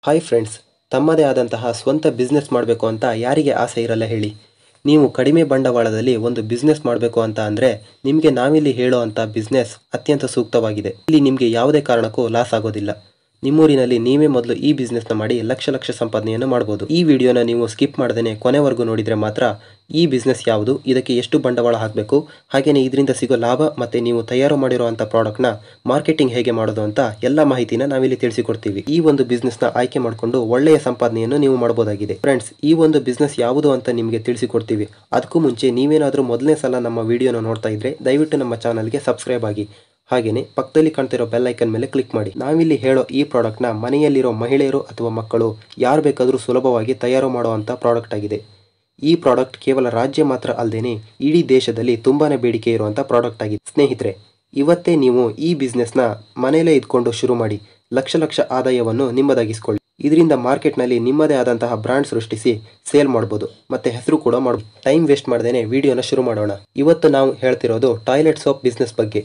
hi friends ತಮ್ಮದೇ ಆದಂತಹ ಸ್ವಂತ ಬಿಸ್ನೆಸ್ ಮಾಡಬೇಕು ಅಂತ ಯಾರಿಗೆ ಆಸೆ ಇರಲ್ಲ ಹೇಳಿ ನೀವು ಕಡಿಮೆ ಬಂಡವಾಳದಲ್ಲಿ ಒಂದು ಬಿಸ್ನೆಸ್ ಮಾಡಬೇಕು ಅಂತ ಅಂದರೆ ನಿಮಗೆ ನಾವಿಲ್ಲಿ ಹೇಳೋ ಅಂಥ ಬಿಸ್ನೆಸ್ ಅತ್ಯಂತ ಸೂಕ್ತವಾಗಿದೆ ಇಲ್ಲಿ ನಿಮಗೆ ಯಾವುದೇ ಕಾರಣಕ್ಕೂ ಲಾಸ್ ಆಗೋದಿಲ್ಲ ನಿಮ್ಮೂರಿನಲ್ಲಿ ನೀವೇ ಮೊದಲು ಈ ಬಿಸ್ನೆಸ್ನ ಮಾಡಿ ಲಕ್ಷ ಲಕ್ಷ ಸಂಪಾದನೆಯನ್ನು ಮಾಡ್ಬೋದು ಈ ವಿಡಿಯೋನ ನೀವು ಸ್ಕಿಪ್ ಮಾಡ್ದೇ ಕೊನೆವರೆಗೂ ನೋಡಿದರೆ ಮಾತ್ರ ಈ ಬಿಸ್ನೆಸ್ ಯಾವುದು ಇದಕ್ಕೆ ಎಷ್ಟು ಬಂಡವಾಳ ಹಾಕಬೇಕು ಹಾಗೆಯೇ ಇದರಿಂದ ಸಿಗೋ ಲಾಭ ಮತ್ತು ನೀವು ತಯಾರು ಮಾಡಿರುವಂಥ ಪ್ರಾಡಕ್ಟ್ನ ಮಾರ್ಕೆಟಿಂಗ್ ಹೇಗೆ ಮಾಡೋದು ಅಂತ ಎಲ್ಲ ಮಾಹಿತಿನ ನಾವಿಲ್ಲಿ ತಿಳಿಸಿಕೊಡ್ತೀವಿ ಈ ಒಂದು ಬಿಸ್ನೆಸ್ನ ಆಯ್ಕೆ ಮಾಡಿಕೊಂಡು ಒಳ್ಳೆಯ ಸಂಪಾದನೆಯನ್ನು ನೀವು ಮಾಡಬಹುದಾಗಿದೆ ಫ್ರೆಂಡ್ಸ್ ಈ ಒಂದು ಬಿಸ್ನೆಸ್ ಯಾವುದು ಅಂತ ನಿಮಗೆ ತಿಳಿಸಿಕೊಡ್ತೀವಿ ಅದಕ್ಕೂ ಮುಂಚೆ ನೀವೇನಾದರೂ ಮೊದಲನೇ ಸಲ ನಮ್ಮ ವಿಡಿಯೋನ ನೋಡ್ತಾ ಇದ್ರೆ ದಯವಿಟ್ಟು ನಮ್ಮ ಚಾನಲ್ಗೆ ಸಬ್ಸ್ಕ್ರೈಬ್ ಆಗಿ ಹಾಗೆಯೇ ಪಕ್ಕದಲ್ಲಿ ಕಾಣ್ತಿರೋ ಬೆಲ್ ಐಕನ್ ಮೇಲೆ ಕ್ಲಿಕ್ ಮಾಡಿ ನಾವಿಲ್ಲಿ ಹೇಳೋ ಈ ಪ್ರಾಡಕ್ಟ್ನ ಮನೆಯಲ್ಲಿರೋ ಮಹಿಳೆಯರು ಅಥವಾ ಮಕ್ಕಳು ಯಾರು ಬೇಕಾದರೂ ಸುಲಭವಾಗಿ ತಯಾರು ಮಾಡುವಂಥ ಪ್ರಾಡಕ್ಟ್ ಆಗಿದೆ ಈ ಪ್ರಾಡಕ್ಟ್ ಕೇವಲ ರಾಜ್ಯ ಮಾತ್ರ ಅಲ್ಲದೆ ಇಡೀ ದೇಶದಲ್ಲಿ ತುಂಬಾನೇ ಬೇಡಿಕೆ ಇರುವಂಥ ಪ್ರಾಡಕ್ಟ್ ಆಗಿದೆ ಸ್ನೇಹಿತರೆ ಇವತ್ತೇ ನೀವು ಈ ಬಿಸ್ನೆಸ್ನ ಮನೆಯಲ್ಲೇ ಇದ್ಕೊಂಡು ಶುರು ಮಾಡಿ ಲಕ್ಷ ಲಕ್ಷ ಆದಾಯವನ್ನು ನಿಮ್ಮದಾಗಿಸ್ಕೊಳ್ಳಿ ಇದರಿಂದ ಮಾರ್ಕೆಟ್ನಲ್ಲಿ ನಿಮ್ಮದೇ ಆದಂತಹ ಬ್ರ್ಯಾಂಡ್ ಸೃಷ್ಟಿಸಿ ಸೇಲ್ ಮಾಡ್ಬೋದು ಮತ್ತೆ ಹೆಸರು ಕೂಡ ಮಾಡ್ಬೋದು ಟೈಮ್ ವೇಸ್ಟ್ ಮಾಡ್ದೇನೆ ವಿಡಿಯೋನ ಶುರು ಮಾಡೋಣ ಇವತ್ತು ನಾವು ಹೇಳ್ತಿರೋದು ಟಾಯ್ಲೆಟ್ ಸೋಪ್ ಬಿಸ್ನೆಸ್ ಬಗ್ಗೆ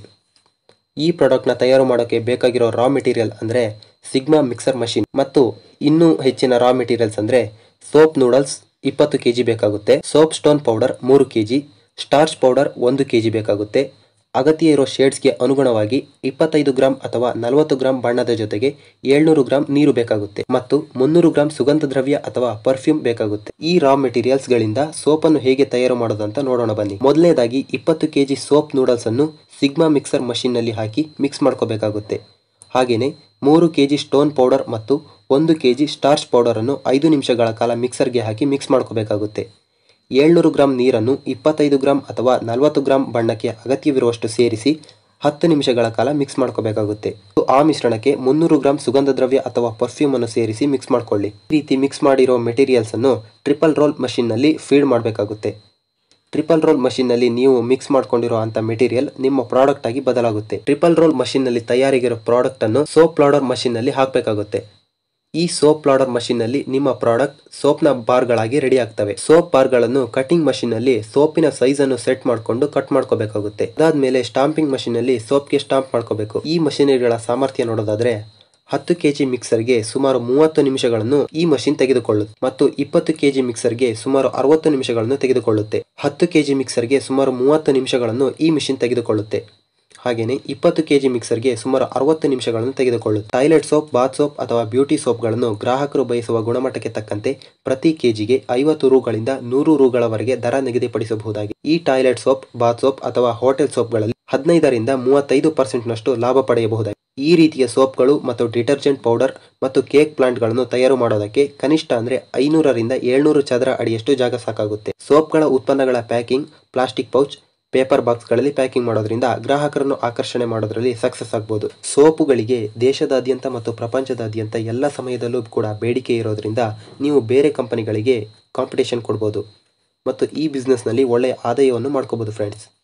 ಈ ಪ್ರಾಡಕ್ಟ್ನ ತಯಾರು ಮಾಡೋಕ್ಕೆ ಬೇಕಾಗಿರೋ ರಾ ಮೆಟೀರಿಯಲ್ ಅಂದರೆ ಸಿಗ್ಮಾ ಮಿಕ್ಸರ್ ಮಷಿನ್ ಮತ್ತು ಇನ್ನೂ ಹೆಚ್ಚಿನ ರಾ ಮೆಟೀರಿಯಲ್ಸ್ ಅಂದರೆ ಸೋಪ್ ನೂಡಲ್ಸ್ ಇಪ್ಪತ್ತು ಕೆ ಜಿ ಬೇಕಾಗುತ್ತೆ ಸೋಪ್ ಸ್ಟೋನ್ ಪೌಡರ್ ಮೂರು ಕೆ ಜಿ ಸ್ಟಾರ್ಚ್ ಪೌಡರ್ ಒಂದು ಕೆ ಜಿ ಬೇಕಾಗುತ್ತೆ ಅಗತ್ಯ ಇರೋ ಶೇಡ್ಸ್ಗೆ ಅನುಗುಣವಾಗಿ ಇಪ್ಪತ್ತೈದು ಗ್ರಾಂ ಅಥವಾ ನಲವತ್ತು ಗ್ರಾಂ ಬಣ್ಣದ ಜೊತೆಗೆ ಏಳ್ನೂರು ಗ್ರಾಂ ನೀರು ಬೇಕಾಗುತ್ತೆ ಮತ್ತು ಮುನ್ನೂರು ಗ್ರಾಂ ಸುಗಂಧ ದ್ರವ್ಯ ಅಥವಾ ಪರ್ಫ್ಯೂಮ್ ಬೇಕಾಗುತ್ತೆ ಈ ರಾ ಮೆಟೀರಿಯಲ್ಸ್ ಗಳಿಂದ ಸೋಪ್ ಅನ್ನು ಹೇಗೆ ತಯಾರು ಮಾಡೋದು ಅಂತ ನೋಡೋಣ ಬನ್ನಿ ಮೊದಲನೇದಾಗಿ ಇಪ್ಪತ್ತು ಕೆಜಿ ಸೋಪ್ ನೂಡಲ್ಸ್ ಅನ್ನು ಸಿಗ್ಮಾ ಮಿಕ್ಸರ್ ಮಷಿನ್ ನಲ್ಲಿ ಹಾಕಿ ಮಿಕ್ಸ್ ಮಾಡ್ಕೋಬೇಕಾಗುತ್ತೆ ಹಾಗೆಯೇ ಮೂರು ಕೆಜಿ ಸ್ಟೋನ್ ಪೌಡರ್ ಮತ್ತು ಒಂದು ಕೆಜಿ ಸ್ಟಾರ್ಚ್ ಪೌಡರ್ ಅನ್ನು ಐದು ನಿಮಿಷಗಳ ಕಾಲ ಮಿಕ್ಸರ್ಗೆ ಹಾಕಿ ಮಿಕ್ಸ್ ಮಾಡ್ಕೋಬೇಕಾಗುತ್ತೆ ಏಳ್ನೂರು ಗ್ರಾಂ ನೀರನ್ನು ಇಪ್ಪತ್ತೈದು ಗ್ರಾಂ ಅಥವಾ ನಲವತ್ತು ಗ್ರಾಂ ಬಣ್ಣಕ್ಕೆ ಅಗತ್ಯವಿರುವಷ್ಟು ಸೇರಿಸಿ ಹತ್ತು ನಿಮಿಷಗಳ ಕಾಲ ಮಿಕ್ಸ್ ಮಾಡ್ಕೋಬೇಕಾಗುತ್ತೆ ಆ ಮಿಶ್ರಣಕ್ಕೆ ಮುನ್ನೂರು ಗ್ರಾಂ ಸುಗಂಧ ದ್ರವ್ಯ ಅಥವಾ ಪರ್ಫ್ಯೂಮ್ ಅನ್ನು ಸೇರಿಸಿ ಮಿಕ್ಸ್ ಮಾಡ್ಕೊಳ್ಳಿ ಈ ರೀತಿ ಮಿಕ್ಸ್ ಮಾಡಿರೋ ಮೆಟೀರಿಯಲ್ಸ್ ಅನ್ನು ಟ್ರಿಪಲ್ ರೋಲ್ ಮಷಿನ್ ನಲ್ಲಿ ಫೀಡ್ ಮಾಡಬೇಕಾಗುತ್ತೆ ಟ್ರಿಪಲ್ ರೋಲ್ ಮಷಿನ್ ನಲ್ಲಿ ನೀವು ಮಿಕ್ಸ್ ಮಾಡ್ಕೊಂಡಿರೋ ಅಂತ ಮೆಟೀರಿಯಲ್ ನಿಮ್ಮ ಪ್ರಾಡಕ್ಟ್ ಆಗಿ ಬದಲಾಗುತ್ತೆ ಟ್ರಿಪಲ್ ರೋಲ್ ಮಷಿನ್ ನಲ್ಲಿ ತಯಾರಿಗಿರೋ ಪ್ರಾಡಕ್ಟ್ ಅನ್ನು ಸೋಪ್ ಲಾಡರ್ ಮಷಿನ್ ನಲ್ಲಿ ಹಾಕಬೇಕಾಗುತ್ತೆ ಈ ಸೋಪ್ ಲಾಡರ್ ಮಷಿನ್ ನಲ್ಲಿ ನಿಮ್ಮ ಪ್ರಾಡಕ್ಟ್ ಸೋಪ್ನ ಬಾರ್ಗಳಾಗಿ ರೆಡಿ ಆಗ್ತವೆ ಸೋಪ್ ಬಾರ್ಗಳನ್ನು ಕಟಿಂಗ್ ಮಷಿನ್ ನಲ್ಲಿ ಸೋಪಿನ ಸೈಜ್ ಅನ್ನು ಸೆಟ್ ಮಾಡಿಕೊಂಡು ಕಟ್ ಮಾಡ್ಕೋಬೇಕಾಗುತ್ತೆ ಅದಾದ್ಮೇಲೆ ಸ್ಟಾಂಪಿಂಗ್ ಮಷಿನ್ ನಲ್ಲಿ ಸೋಪ್ಗೆ ಸ್ಟಾಂಪ್ ಮಾಡ್ಕೋಬೇಕು ಈ ಮಷಿನರಿಗಳ ಸಾಮರ್ಥ್ಯ ನೋಡೋದಾದ್ರೆ ಹತ್ತು ಕೆಜಿ ಮಿಕ್ಸರ್ಗೆ ಸುಮಾರು ಮೂವತ್ತು ನಿಮಿಷಗಳನ್ನು ಈ ಮಷಿನ್ ತೆಗೆದುಕೊಳ್ಳುತ್ತೆ ಮತ್ತು ಇಪ್ಪತ್ತು ಕೆಜಿ ಮಿಕ್ಸರ್ಗೆ ಸುಮಾರು ಅರವತ್ತು ನಿಮಿಷಗಳನ್ನು ತೆಗೆದುಕೊಳ್ಳುತ್ತೆ ಹತ್ತು ಕೆಜಿ ಮಿಕ್ಸರ್ಗೆ ಸುಮಾರು ಮೂವತ್ತು ನಿಮಿಷಗಳನ್ನು ಈ ಮಿಷಿನ್ ತೆಗೆದುಕೊಳ್ಳುತ್ತೆ ಹಾಗೆಯೇ ಇಪ್ಪತ್ತು ಕೆಜಿ ಮಿಕ್ಸರ್ಗೆ ಸುಮಾರು ಅರವತ್ತು ನಿಮಿಷಗಳನ್ನು ತೆಗೆದುಕೊಳ್ಳುತ್ತೆ ಟಾಯ್ಲೆಟ್ ಸೋಪ್ ಬಾತ್ ಸೋಪ್ ಅಥವಾ ಬ್ಯೂಟಿ ಸೋಪ್ಗಳನ್ನು ಗ್ರಾಹಕರು ಬಯಸುವ ಗುಣಮಟ್ಟಕ್ಕೆ ತಕ್ಕಂತೆ ಪ್ರತಿ ಕೆಜಿಗೆ ಐವತ್ತು ರೂಗಳಿಂದ ನೂರು ರೂಗಳವರೆಗೆ ದರ ನಿಗದಿಪಡಿಸಬಹುದಾಗಿದೆ ಈ ಟಾಯ್ಲೆಟ್ ಸೋಪ್ ಬಾತ್ ಸೋಪ್ ಅಥವಾ ಹೋಟೆಲ್ ಸೋಪ್ಗಳಲ್ಲಿ ಹದಿನೈದರಿಂದ ಮೂವತ್ತೈದು ಪರ್ಸೆಂಟ್ನಷ್ಟು ಲಾಭ ಪಡೆಯಬಹುದಾಗಿದೆ ಈ ರೀತಿಯ ಸೋಪ್ಗಳು ಮತ್ತು ಡಿಟರ್ಜೆಂಟ್ ಪೌಡರ್ ಮತ್ತು ಕೇಕ್ ಪ್ಲಾಂಟ್ಗಳನ್ನು ತಯಾರು ಮಾಡೋದಕ್ಕೆ ಕನಿಷ್ಠ ಅಂದರೆ ಐನೂರರಿಂದ ಏಳ್ನೂರು ಚದರ ಅಡಿಯಷ್ಟು ಜಾಗ ಸಾಕಾಗುತ್ತೆ ಸೋಪ್ಗಳ ಉತ್ಪನ್ನಗಳ ಪ್ಯಾಕಿಂಗ್ ಪ್ಲಾಸ್ಟಿಕ್ ಪೌಚ್ ಪೇಪರ್ ಬಾಕ್ಸ್ಗಳಲ್ಲಿ ಪ್ಯಾಕಿಂಗ್ ಮಾಡೋದ್ರಿಂದ ಗ್ರಾಹಕರನ್ನು ಆಕರ್ಷಣೆ ಮಾಡೋದ್ರಲ್ಲಿ ಸಕ್ಸಸ್ ಆಗ್ಬೋದು ಸೋಪುಗಳಿಗೆ ದೇಶದಾದ್ಯಂತ ಮತ್ತು ಪ್ರಪಂಚದಾದ್ಯಂತ ಎಲ್ಲ ಸಮಯದಲ್ಲೂ ಕೂಡ ಬೇಡಿಕೆ ಇರೋದ್ರಿಂದ ನೀವು ಬೇರೆ ಕಂಪನಿಗಳಿಗೆ ಕಾಂಪಿಟೇಷನ್ ಕೊಡ್ಬೋದು ಮತ್ತು ಈ ಬಿಸ್ನೆಸ್ನಲ್ಲಿ ಒಳ್ಳೆಯ ಆದಾಯವನ್ನು ಮಾಡ್ಕೋಬೋದು ಫ್ರೆಂಡ್ಸ್